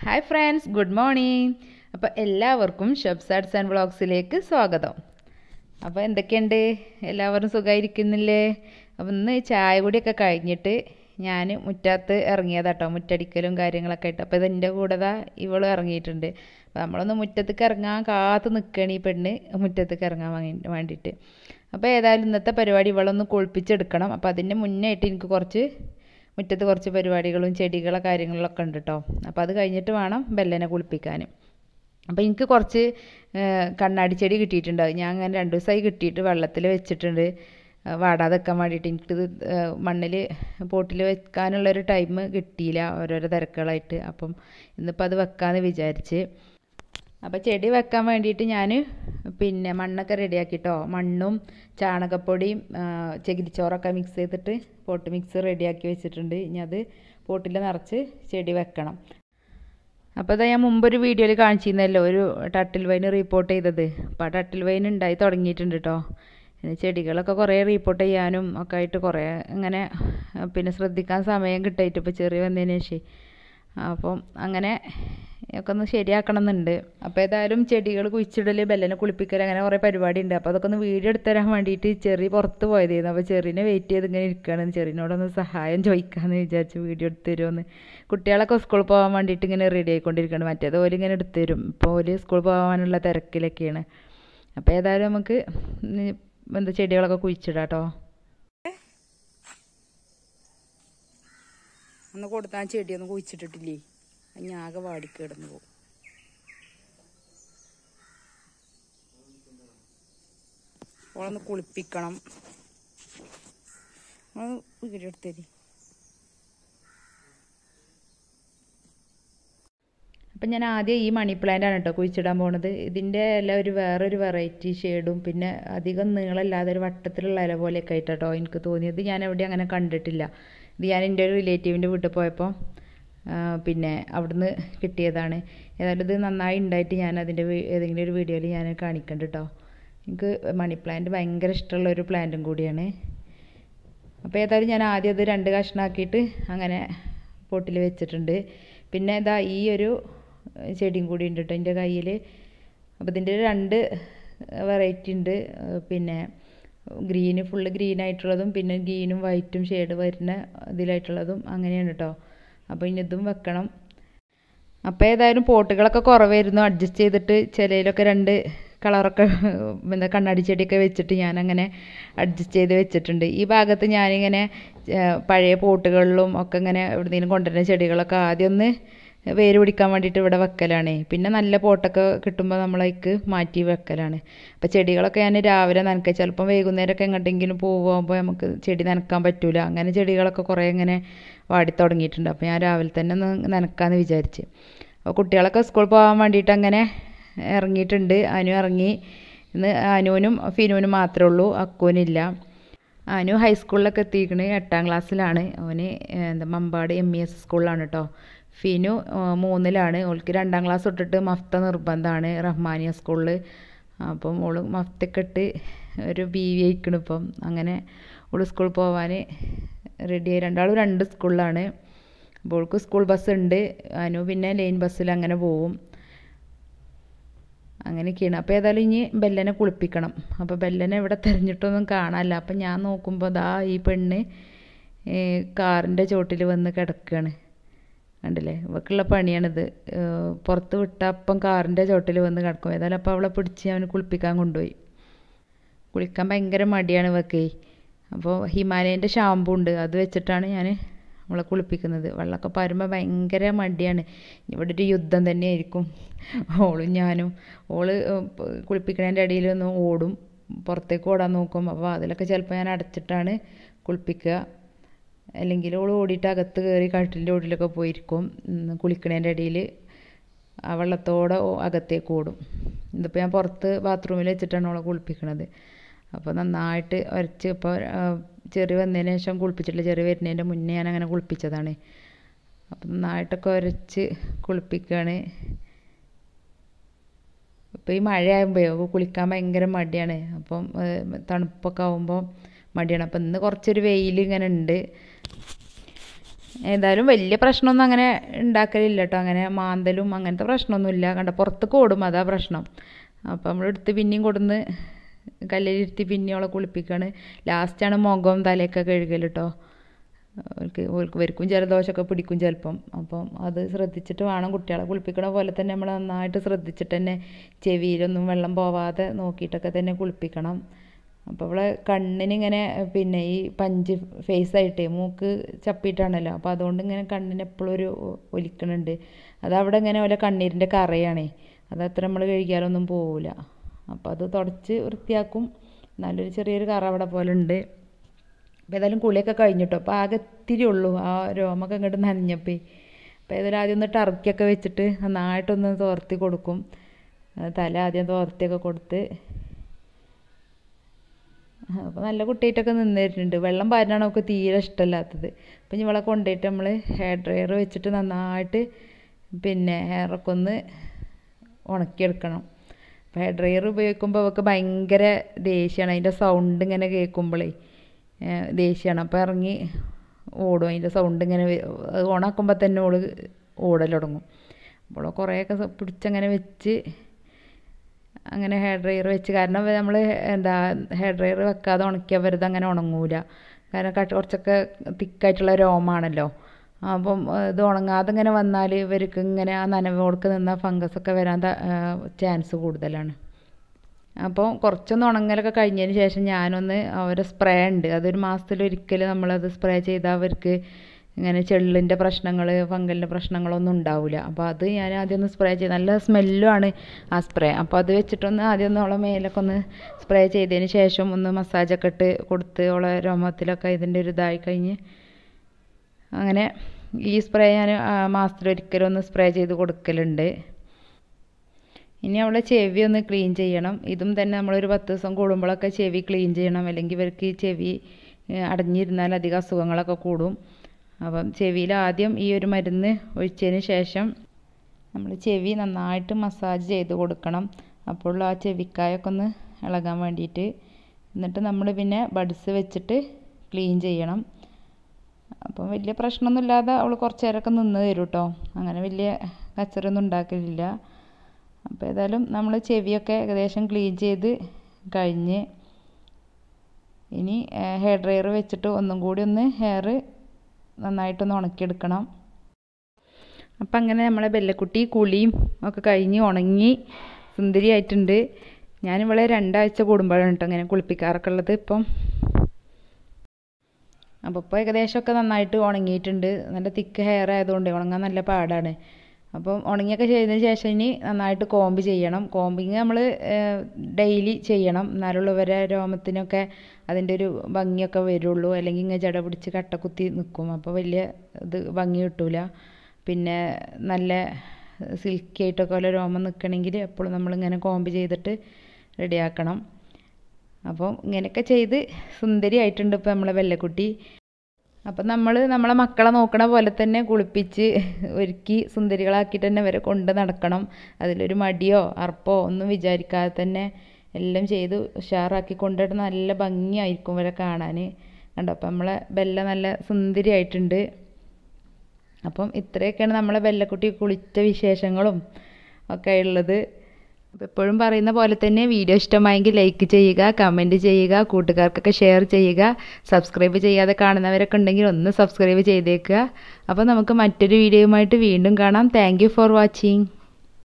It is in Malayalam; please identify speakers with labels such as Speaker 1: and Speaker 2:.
Speaker 1: ഹായ് ഫ്രണ്ട്സ് ഗുഡ് മോർണിംഗ് അപ്പോൾ എല്ലാവർക്കും ഷബ്സ് ആർട്സ് ആൻഡ് വ്ളോഗ്സിലേക്ക് സ്വാഗതം അപ്പോൾ എന്തൊക്കെയുണ്ട് എല്ലാവരും സുഖമായിരിക്കുന്നില്ലേ അപ്പോൾ ഇന്ന് ചായ കൂടിയൊക്കെ കഴിഞ്ഞിട്ട് ഞാൻ മുറ്റത്ത് ഇറങ്ങിയതാട്ടോ മുറ്റടിക്കലും കാര്യങ്ങളൊക്കെ ആയിട്ട് അപ്പോൾ ഇതിൻ്റെ കൂടെ ദാ ഇവളും ഇറങ്ങിയിട്ടുണ്ട് അപ്പോൾ നമ്മളൊന്ന് മുറ്റത്തേക്ക് ഇറങ്ങാൻ കാത്ത് നിൽക്കുകയാണ് ഈ പെണ്ണ് മുറ്റത്തേക്ക് ഇറങ്ങാൻ വാങ്ങി വേണ്ടിയിട്ട് അപ്പോൾ ഏതായാലും ഇന്നത്തെ പരിപാടി ഇവളൊന്ന് കുളിപ്പിച്ചെടുക്കണം അപ്പോൾ അതിൻ്റെ മുന്നേ ആയിട്ട് എനിക്ക് കുറച്ച് മുറ്റത്ത് കുറച്ച് പരിപാടികളും ചെടികളെ കാര്യങ്ങളിലൊക്കെ ഉണ്ട് കേട്ടോ അപ്പോൾ അത് കഴിഞ്ഞിട്ട് വേണം ബെല്ലനെ കുളിപ്പിക്കാൻ അപ്പോൾ എനിക്ക് കുറച്ച് കണ്ണാടി ചെടി കിട്ടിയിട്ടുണ്ട് ഞാൻ അങ്ങനെ രണ്ട് ദിവസമായി കിട്ടിയിട്ട് വെള്ളത്തിൽ വെച്ചിട്ടുണ്ട് വാടാതെ വെക്കാൻ വേണ്ടിയിട്ട് എനിക്കിത് മണ്ണിൽ പോട്ടിൽ വെക്കാനുള്ളൊരു ടൈം കിട്ടിയില്ല ഓരോരോ തിരക്കുകളായിട്ട് അപ്പം ഇന്നിപ്പോൾ അത് വെക്കാമെന്ന് വിചാരിച്ച് അപ്പോൾ ചെടി വെക്കാൻ വേണ്ടിയിട്ട് ഞാൻ പിന്നെ മണ്ണൊക്കെ റെഡിയാക്കിട്ടോ മണ്ണും ചാണകപ്പൊടിയും ചകിരിച്ചോറൊക്കെ മിക്സ് ചെയ്തിട്ട് പോട്ട് മിക്സ് റെഡിയാക്കി വെച്ചിട്ടുണ്ട് ഇനി അത് പോട്ടിൽ നിറച്ച് ചെടി വെക്കണം അപ്പോൾ അതാ ഞാൻ മുമ്പൊരു വീഡിയോയിൽ കാണിച്ചിരുന്നല്ലോ ഒരു ടട്ടിൽ വൈൻ റിപ്പോർട്ട് ചെയ്തത് അപ്പോൾ ആ ടട്ടിൽ വൈൻ ഉണ്ടായി തുടങ്ങിയിട്ടുണ്ട് കേട്ടോ ചെടികളൊക്കെ കുറേ റിപ്പോർട്ട് ചെയ്യാനും ഒക്കെ ആയിട്ട് കുറേ ഇങ്ങനെ പിന്നെ ശ്രദ്ധിക്കാൻ സമയം കിട്ടായിട്ട് ഇപ്പോൾ ചെറിയ വന്നതിന് ശേഷം അപ്പം അങ്ങനെ ഒക്കെ ഒന്ന് ശരിയാക്കണം എന്നുണ്ട് അപ്പോൾ ഏതായാലും ചെടികൾ കുഴിച്ചിടൽ ബെല്ലനെ കുളിപ്പിക്കൽ അങ്ങനെ കുറേ പരിപാടി ഉണ്ട് അപ്പോൾ അതൊക്കെ ഒന്ന് വീഡിയോ എടുത്തു തരാൻ വേണ്ടിയിട്ട് ചെറി പുറത്ത് പോയതായിരുന്നു അപ്പോൾ ചെറിനെ വെയിറ്റ് ചെയ്ത് ഇങ്ങനെ ഇരിക്കുകയാണ് ചെറിനോടൊന്ന് സഹായം ചോദിക്കാമെന്ന് വിചാരിച്ച് വീഡിയോ എടുത്തു തരുമെന്ന് കുട്ടികളൊക്കെ സ്കൂളിൽ പോകാൻ വേണ്ടിയിട്ട് ഇങ്ങനെ റെഡി ആയിക്കൊണ്ടിരിക്കുകയാണ് മറ്റേത് ഓല് ഇങ്ങനെ എടുത്തു തരും ഇപ്പോൾ ഓല് സ്കൂളിൽ പോകാനുള്ള തിരക്കിലൊക്കെയാണ് അപ്പോൾ ഏതായാലും നമുക്ക് എന്താ ചെടികളൊക്കെ കുഴിച്ചിടാം കേട്ടോ അന്ന് കൊടുത്താൽ ചെടിയൊന്നും കുഴിച്ചിട്ടിട്ടില്ലേ ഞാകെ വാടിക്കിടന്നു പോകും ഓളൊന്ന് കുളിപ്പിക്കണം വീഡിയോ എടുത്തരി അപ്പം ഞാൻ ആദ്യം ഈ മണി പ്ലാന്റ് ആണ് കേട്ടോ കുഴിച്ചിടാൻ പോണത് ഇതിൻ്റെ എല്ലാം ഒരു വേറൊരു വെറൈറ്റി ഷെയ്ഡും പിന്നെ അധികം നീളമില്ലാതെ ഒരു വട്ടത്തിലുള്ള ഇല പോലെയൊക്കെ ആയിട്ടോ എനിക്ക് തോന്നിയത് ഞാൻ എവിടെ അങ്ങനെ കണ്ടിട്ടില്ല ഇത് ഞാൻ എൻ്റെ ഒരു റിലേറ്റീവിൻ്റെ വീട്ടിൽ പോയപ്പോൾ പിന്നെ അവിടുന്ന് കിട്ടിയതാണ് ഏതായാലും ഇത് നന്നായി ഉണ്ടായിട്ട് ഞാൻ അതിൻ്റെ ഏതെങ്കിലും ഒരു വീഡിയോയിൽ ഞാൻ കാണിക്കണ്ട കേട്ടോ എനിക്ക് മണി പ്ലാന്റ് ഭയങ്കര ഇഷ്ടമുള്ള ഒരു പ്ലാന്റും കൂടിയാണ് അപ്പോൾ ഏതായാലും ഞാൻ ആദ്യം അത് രണ്ട് കഷ്ണമാക്കിയിട്ട് അങ്ങനെ പൊട്ടിൽ വെച്ചിട്ടുണ്ട് പിന്നെ ഇതാ ഈ ഒരു ചെടിയും കൂടി ഉണ്ട് കേട്ടോ എൻ്റെ കയ്യിൽ അപ്പോൾ ഇതിൻ്റെ രണ്ട് വെറൈറ്റി ഉണ്ട് പിന്നെ ഗ്രീന് ഫുള്ള് ഗ്രീൻ ആയിട്ടുള്ളതും പിന്നെ ഗ്രീനും വൈറ്റും ഷെയ്ഡ് വരുന്ന ഇതിലായിട്ടുള്ളതും അങ്ങനെയാണ് കേട്ടോ അപ്പോൾ ഇനി ഇതും വെക്കണം അപ്പോൾ ഏതായാലും പോട്ടുകളൊക്കെ കുറവായിരുന്നു അഡ്ജസ്റ്റ് ചെയ്തിട്ട് ചിലയിലൊക്കെ രണ്ട് കളറൊക്കെ എന്താ കണ്ണാടി ചെടിയൊക്കെ വെച്ചിട്ട് ഞാനങ്ങനെ അഡ്ജസ്റ്റ് ചെയ്ത് വെച്ചിട്ടുണ്ട് ഈ ഭാഗത്ത് ഞാനിങ്ങനെ പഴയ പോട്ടുകളിലും ഒക്കെ ഇങ്ങനെ എവിടെയെങ്കിലും കൊണ്ടുവരുന്ന ചെടികളൊക്കെ ആദ്യം ഒന്ന് വേര് പിടിക്കാൻ വേണ്ടിയിട്ട് ഇവിടെ വെക്കലാണ് പിന്നെ നല്ല പോട്ടൊക്കെ കിട്ടുമ്പോൾ നമ്മളേക്ക് മാറ്റി വെക്കലാണ് അപ്പോൾ ചെടികളൊക്കെ ഞാൻ രാവിലെ നനക്കുക ചിലപ്പം വൈകുന്നേരമൊക്കെ എങ്ങോട്ടെങ്കിലും പോകുമ്പോൾ നമുക്ക് ചെടി നനക്കാൻ പറ്റൂല അങ്ങനെ ചെടികളൊക്കെ കുറേ ഇങ്ങനെ വാടി തുടങ്ങിയിട്ടുണ്ട് അപ്പോൾ ഞാൻ രാവിലെ തന്നെ ഒന്ന് നനക്കാമെന്ന് വിചാരിച്ച് അപ്പോൾ കുട്ടികളൊക്കെ സ്കൂളിൽ പോകാൻ വേണ്ടിയിട്ട് അങ്ങനെ ഇറങ്ങിയിട്ടുണ്ട് അനു ഇറങ്ങി ഇന്ന് അനുവിനും ഫിനുവിനും മാത്രമേ ഉള്ളൂ അക്കുവിനില്ല അനു ഹൈസ്കൂളിലൊക്കെ എത്തിയിരിക്കണ് എട്ടാം ക്ലാസ്സിലാണ് അവന് എന്താ മമ്പാട് എം ഇ എസ് സ്കൂളിലാണ് കേട്ടോ ഫിനു മൂന്നിലാണ് ഓൾക്ക് രണ്ടാം ക്ലാസ് തൊട്ടിട്ട് മഫ്ത നിർബന്ധമാണ് റഹ്മാനിയ സ്കൂളിൽ അപ്പം ഓള് മഫ്തൊക്കെ ഇട്ട് ഒരു ബി വി ആയിക്കണം ഇപ്പം അങ്ങനെ ഓള് സ്കൂളിൽ പോകാൻ റെഡിയായി രണ്ടാളും രണ്ട് സ്കൂളിലാണ് അപ്പോൾ ഓൾക്ക് സ്കൂൾ ബസ് ഉണ്ട് അനു പിന്നെ ലൈൻ ബസ്സിൽ അങ്ങനെ പോവും അങ്ങനെയൊക്കെയാണ് അപ്പോൾ ഏതായാലും ഇനി ബെല്ലനെ കുളിപ്പിക്കണം അപ്പോൾ ബെല്ലനെ ഇവിടെ തിരഞ്ഞിട്ടൊന്നും കാണാനില്ല അപ്പം ഞാൻ നോക്കുമ്പോൾ ദാ ഈ പെണ്ണ് കാറിൻ്റെ ചോട്ടിൽ വന്ന് കിടക്കുകയാണ് കണ്ടില്ലേ ഇവക്കുള്ള പണിയാണിത് പുറത്ത് വിട്ട അപ്പം കാറിൻ്റെ ചോട്ടിൽ വന്ന് കിടക്കും ഏതായാലും അപ്പോൾ അവളെ പിടിച്ച് അവന് കുളിപ്പിക്കാൻ കൊണ്ടുപോയി കുളിക്കാൻ ഭയങ്കര മടിയാണ് ഇവക്കേ അപ്പോൾ ഹിമാലയൻ്റെ ഷാമ്പു ഉണ്ട് അത് വെച്ചിട്ടാണ് ഞാൻ നമ്മളെ കുളിപ്പിക്കുന്നത് വെള്ളമൊക്കെ പാരുമ്പോൾ ഭയങ്കര മടിയാണ് ഇവിടെ ഒരു യുദ്ധം തന്നെയായിരിക്കും ഓളും ഞാനും ഓള് കുളിപ്പിക്കണതിൻ്റെ ഇടയിൽ ഒന്ന് ഓടും പുറത്തേക്ക് ഓടാൻ നോക്കും അപ്പോൾ അതിലൊക്കെ ചിലപ്പോൾ ഞാൻ അടച്ചിട്ടാണ് കുളിപ്പിക്കുക അല്ലെങ്കിൽ ഓൾ ഓടിയിട്ട് അകത്ത് കയറി കട്ടിലിൻ്റെ ഓടിലൊക്കെ പോയിരിക്കും കുളിക്കണതിൻ്റെ ഇടയിൽ ആ വെള്ളത്തോടെ അകത്തേക്ക് ഓടും ഇതിപ്പോൾ ഞാൻ പുറത്ത് ബാത്റൂമിൽ വെച്ചിട്ടാണ് ഓളെ കുളിപ്പിക്കണത് അപ്പോൾ നന്നായിട്ട് ഉരച്ച് ഇപ്പോൾ ചെറിയ വന്നതിന് ശേഷം കുളിപ്പിച്ചിട്ടില്ല ചെറിയ വരുന്നതിൻ്റെ മുന്നേ ഞാൻ അങ്ങനെ കുളിപ്പിച്ചതാണ് അപ്പം നന്നായിട്ടൊക്കെ ഉരച്ച് കുളിപ്പിക്കുകയാണ് ഇപ്പോൾ ഈ മഴയാകുമ്പോൾ കുളിക്കാൻ ഭയങ്കര മടിയാണ് അപ്പം തണുപ്പൊക്കെ ആകുമ്പോൾ മടിയാണ് അപ്പം ഇന്ന് കുറച്ചൊരു വെയിൽ ഇങ്ങനെ ഉണ്ട് ഏതായാലും വലിയ പ്രശ്നമൊന്നും അങ്ങനെ ഉണ്ടാക്കലില്ല കേട്ടോ അങ്ങനെ മാന്തലും അങ്ങനത്തെ പ്രശ്നമൊന്നുമില്ല കണ്ട പുറത്തേക്ക് ഓടും അതാ പ്രശ്നം അപ്പോൾ നമ്മൾ എടുത്ത് പിന്നെയും കൊടുന്ന് കല്ലിലിരുത്തി പിന്നെയും അവളെ കുളിപ്പിക്കുകയാണ് ലാസ്റ്റാണ് മുഖവും തലയൊക്കെ കഴുകൽ കേട്ടോ അവർക്ക് ഓർക്ക് വരിക്കും ജലദോഷമൊക്കെ പിടിക്കും ചിലപ്പം അപ്പം അത് ശ്രദ്ധിച്ചിട്ട് വേണം കുട്ടികളെ കുളിപ്പിക്കണ പോലെ തന്നെ നമ്മൾ നന്നായിട്ട് ശ്രദ്ധിച്ചിട്ട് തന്നെ ചെവിയിലൊന്നും വെള്ളം പോവാതെ നോക്കിയിട്ടൊക്കെ തന്നെ കുളിപ്പിക്കണം അപ്പോൾ അവളെ കണ്ണിനിങ്ങനെ പിന്നെ ഈ പഞ്ച് ഫേസ് ആയിട്ടേ മൂക്ക് ചപ്പിയിട്ടാണല്ലോ അപ്പോൾ അതുകൊണ്ട് ഇങ്ങനെ കണ്ണിന് എപ്പോഴും ഒരു ഒലിക്കണുണ്ട് അതവിടെ ഇങ്ങനെ ഓലെ കണ്ണീരിൻ്റെ കറയാണേ അതത്ര നമ്മൾ കഴുകിയാലൊന്നും പോവില്ല അപ്പോൾ അത് തുടച്ച് വൃത്തിയാക്കും നല്ലൊരു ചെറിയൊരു കറ അവിടെ പോലെ ഉണ്ട് അപ്പോൾ ഏതായാലും കുളിയൊക്കെ കഴിഞ്ഞിട്ടോ അപ്പോൾ ആകെ ഇത്തിരി ഉള്ളൂ ആ രോമൊക്കെ ഇങ്ങോട്ട് നനഞ്ഞപ്പോൾ അപ്പോൾ ഏതായാലും ആദ്യം ഒന്ന് ടർക്കിയൊക്കെ വെച്ചിട്ട് നന്നായിട്ടൊന്ന് തോർത്തി കൊടുക്കും തല ആദ്യം തോർത്തിയൊക്കെ കൊടുത്ത് അപ്പോൾ നല്ല കുട്ടിയായിട്ടൊക്കെ നിന്നിട്ടുണ്ട് വെള്ളം പാരാനാണ് അവൾക്ക് തീരെ ഇഷ്ടമല്ലാത്തത് അപ്പം ഇവളെ കൊണ്ടുപോയിട്ട് നമ്മൾ ഹെയർ ഡ്രയർ വെച്ചിട്ട് നന്നായിട്ട് പിന്നെ ഹെയറൊക്കെ ഒന്ന് ഉണക്കിയെടുക്കണം അപ്പോൾ ഹെയർ ഡ്രയർ ഉപയോഗിക്കുമ്പോൾ അവൾക്ക് ഭയങ്കര ദേഷ്യമാണ് അതിൻ്റെ സൗണ്ട് ഇങ്ങനെ കേൾക്കുമ്പോഴേ ദേഷ്യമാണ് അപ്പോൾ ഇറങ്ങി ഓടും അതിൻ്റെ സൗണ്ട് ഇങ്ങനെ ഓണാക്കുമ്പോൾ തന്നെ ഓള് ഓടൽ തുടങ്ങും അപ്പോൾ കുറേയൊക്കെ പിടിച്ചങ്ങനെ വെച്ച് അങ്ങനെ ഹെയർ ഡ്രയർ വെച്ച് കാരണം നമ്മൾ എന്താ ഹെയർ ഡ്രയർ വെക്കാതെ ഉണക്കിയാൽ വെറുതെ അങ്ങനെ ഉണങ്ങൂല കാരണം കട്ട് കുറച്ചൊക്കെ തിക്കായിട്ടുള്ള രോമാണല്ലോ അപ്പം ഇത് ഉണങ്ങാതെ ഇങ്ങനെ വന്നാൽ ഇവർക്ക് ഇങ്ങനെ ആ നനവോടക്ക് നിന്നാൽ ഫംഗസൊക്കെ വരാൻ ചാൻസ് കൂടുതലാണ് അപ്പോൾ കുറച്ചൊന്ന് ഉണങ്ങലൊക്കെ കഴിഞ്ഞതിന് ശേഷം ഞാനൊന്ന് അവരെ സ്പ്രേ ഉണ്ട് അതൊരു മാസത്തിലൊരിക്കൽ നമ്മളത് സ്പ്രേ ചെയ്താൽ അവർക്ക് ഇങ്ങനെ ചെള്ളിൻ്റെ പ്രശ്നങ്ങൾ ഫംഗലിൻ്റെ പ്രശ്നങ്ങളൊന്നും ഉണ്ടാവില്ല അപ്പോൾ അത് ഞാൻ ആദ്യം ഒന്ന് സ്പ്രേ ചെയ്ത് നല്ല സ്മെല്ലുമാണ് ആ സ്പ്രേ അപ്പോൾ അത് വെച്ചിട്ടൊന്ന് ആദ്യം ഒന്ന് അവളെ മേലൊക്കെ ഒന്ന് സ്പ്രേ ചെയ്തതിന് ശേഷം ഒന്ന് മസാജൊക്കെ ഇട്ട് കൊടുത്ത് അവളെ രോമത്തിലൊക്കെ ഇതിൻ്റെ ഒരു ഇതായി കഴിഞ്ഞ് അങ്ങനെ ഈ സ്പ്രേ ഞാൻ മാസത്തിലൊരിക്കലും ഒന്ന് സ്പ്രേ ചെയ്ത് കൊടുക്കലുണ്ട് ഇനി അവളെ ചെവി ഒന്ന് ക്ലീൻ ചെയ്യണം ഇതും തന്നെ നമ്മളൊരു പത്ത് ദിവസം കൂടുമ്പോഴൊക്കെ ചെവി ക്ലീൻ ചെയ്യണം അല്ലെങ്കിൽ ഇവർക്ക് ചെവി അടഞ്ഞിരുന്നാൽ അധികം അസുഖങ്ങളൊക്കെ കൂടും അപ്പം ചെവിയിൽ ആദ്യം ഈ ഒരു മരുന്ന് ഒഴിച്ചതിന് ശേഷം നമ്മൾ ചെവി നന്നായിട്ട് മസാജ് ചെയ്ത് കൊടുക്കണം അപ്പോൾ ആ ചെവിക്കായൊക്കെ ഒന്ന് ഇളകാൻ വേണ്ടിയിട്ട് എന്നിട്ട് നമ്മൾ പിന്നെ ബഡ്സ് വെച്ചിട്ട് ക്ലീൻ ചെയ്യണം അപ്പം വലിയ പ്രശ്നമൊന്നുമില്ലാതെ അവൾ കുറച്ച് നേരമൊക്കെ നിന്ന് തരും കേട്ടോ അങ്ങനെ വലിയ കച്ചറൊന്നും ഉണ്ടാക്കലില്ല അപ്പോൾ ഏതായാലും നമ്മൾ ചെവിയൊക്കെ ഏകദേശം ക്ലീൻ ചെയ്ത് കഴിഞ്ഞ് ഇനി ഹെയർ ഡ്രയർ വെച്ചിട്ട് ഒന്നും കൂടി ഒന്ന് ഹെയർ നന്നായിട്ടൊന്ന് ഉണക്കിയെടുക്കണം അപ്പം അങ്ങനെ നമ്മളെ ബെല്ലക്കുട്ടി കുളിയും ഒക്കെ കഴിഞ്ഞ് ഉണങ്ങി സുന്ദരിയായിട്ടുണ്ട് ഞാനിവളെ രണ്ടാഴ്ച കൂടുമ്പോഴാണ് കേട്ടോ അങ്ങനെ കുളിപ്പിക്കാറൊക്കെ ഉള്ളത് ഇപ്പം അപ്പോൾ ഇപ്പോൾ ഏകദേശമൊക്കെ നന്നായിട്ട് ഉണങ്ങിയിട്ടുണ്ട് നല്ല തിക്ക് ഹെയർ ആയതുകൊണ്ട് ഉണങ്ങാൻ നല്ല പാടാണ് അപ്പം ഉണങ്ങിയൊക്കെ ചെയ്തതിന് ശേഷം ഇനി നന്നായിട്ട് കോമ്പ് ചെയ്യണം കോമ്പിങ് നമ്മൾ ഡെയിലി ചെയ്യണം എന്നാലുള്ളവരെ രോമത്തിനൊക്കെ അതിൻ്റെ ഒരു ഭംഗിയൊക്കെ വരുള്ളൂ അല്ലെങ്കിൽ ഇങ്ങനെ ജട പിടിച്ച് കട്ടക്കുത്തി നിൽക്കും അപ്പോൾ വലിയ ഇത് ഭംഗി കിട്ടൂല പിന്നെ നല്ല സിൽക്കി ആയിട്ടൊക്കെ വല്ല രോമം നിൽക്കണമെങ്കിൽ എപ്പോഴും നമ്മളിങ്ങനെ കോമ്പ് ചെയ്തിട്ട് റെഡിയാക്കണം അപ്പം ഇങ്ങനെയൊക്കെ ചെയ്ത് സുന്ദരിയായിട്ടുണ്ട് ഇപ്പോൾ നമ്മളെ വെള്ളക്കുട്ടി അപ്പം നമ്മൾ നമ്മളെ മക്കളെ നോക്കണ പോലെ തന്നെ കുളിപ്പിച്ച് ഒരുക്കി സുന്ദരികളാക്കിയിട്ട് തന്നെ വരെ കൊണ്ട് നടക്കണം അതിലൊരു മടിയോ അർപ്പോ ഒന്നും വിചാരിക്കാതെ തന്നെ എല്ലാം ചെയ്ത് ഉഷാറാക്കി കൊണ്ടുവരുന്ന നല്ല ഭംഗിയായിരിക്കും വരെ കാണാൻ കണ്ടോ അപ്പം നമ്മളെ ബെല്ല നല്ല സുന്ദരിയായിട്ടുണ്ട് അപ്പം ഇത്രയൊക്കെയാണ് നമ്മളെ ബെല്ലക്കുട്ടി കുളിച്ച വിശേഷങ്ങളും ഒക്കെ ഉള്ളത് അപ്പോൾ എപ്പോഴും പറയുന്ന പോലെ തന്നെ വീഡിയോ ഇഷ്ടമായെങ്കിൽ ലൈക്ക് ചെയ്യുക കമൻറ്റ് ചെയ്യുക കൂട്ടുകാർക്കൊക്കെ ഷെയർ ചെയ്യുക സബ്സ്ക്രൈബ് ചെയ്യാതെ കാണുന്നവരൊക്കെ ഉണ്ടെങ്കിൽ ഒന്ന് സബ്സ്ക്രൈബ് ചെയ്തേക്കുക അപ്പോൾ നമുക്ക് മറ്റൊരു വീഡിയോയുമായിട്ട് വീണ്ടും കാണാം താങ്ക് ഫോർ വാച്ചിങ്